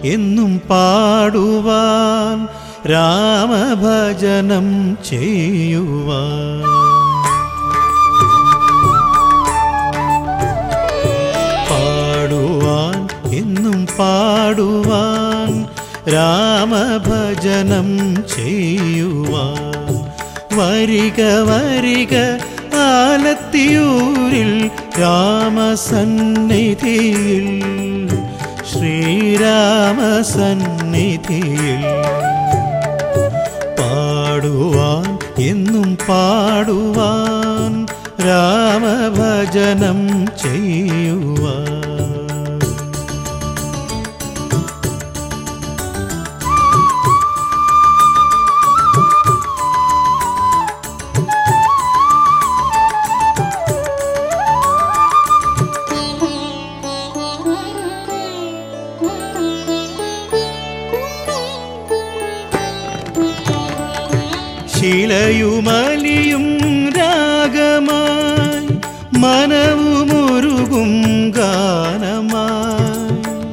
എന്നും പാടുവാൻ രാമഭജനം ചെയ്യുവാൻ പാടുവാൻ എന്നും പാടുവാൻ രാമഭജനം ചെയ്യുവാൻ വരിക വരിക ആലത്തിയൂരിൽ രാമസന്നിധിയിൽ ശ്രീരാമസന്നിധിയിൽ പാടുവാൻ എന്നും പാടുവാൻ രാമഭജനം ചെയ്യുവാൻ ശിലയുമലിയും രാഗമായി മനവുമുരുകും ഗാനമായി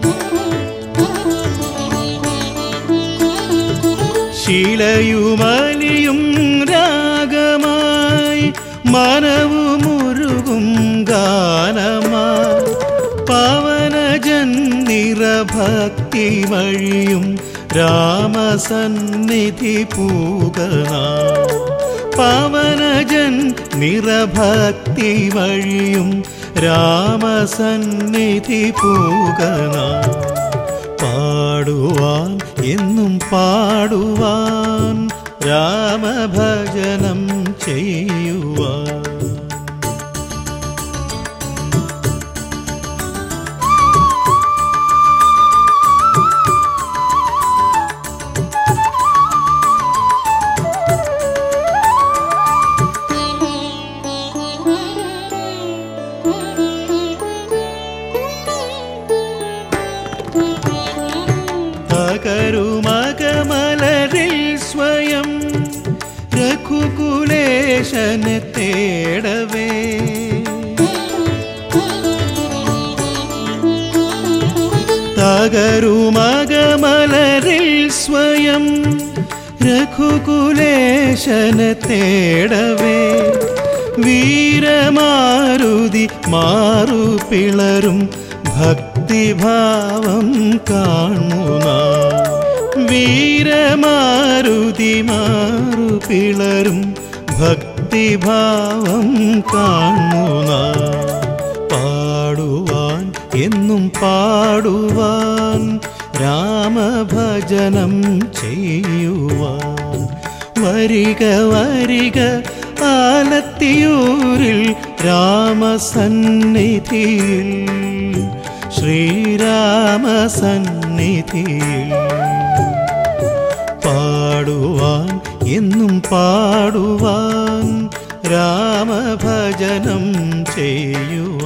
ശിലയുമലിയും രാഗമായി മനവുമുരുകും ഗാനമായി പവനജൻ നിറഭക്തി വഴിയും രാമസന്നിധി പൂകണ പവനജൻ നിറഭക്തി വഴിയും രാമസന്നിധി പൂകണ പാടുവാൻ എന്നും പാടുവാൻ രാമഭജനം ചെയ്യുവാൻ തകരുമകമലരിൽ സ്വയം രഘുകുലേശനെ തേടവേ തകരുമകമലരിൽ സ്വയം രഘുകുലേശനെ തേടവേ വീരമാരുതി മാറുപിളരും ഭക്തിഭാവം കാണുന്ന വീരമാരുതി മാറുപിളരും ഭക്തിഭാവം കാണുന്ന പാടുവാൻ എന്നും പാടുവാൻ രാമഭജനം ചെയ്യുവാൻ വരിക വരിക ആലത്തിയൂരിൽ രാമസന്നിധിയിൽ ശ്രീരാമസന്നിധിയിൽ പാടുവാൻ എന്നും പാടുവാൻ രാമഭജനം ചെയ്യുവാൻ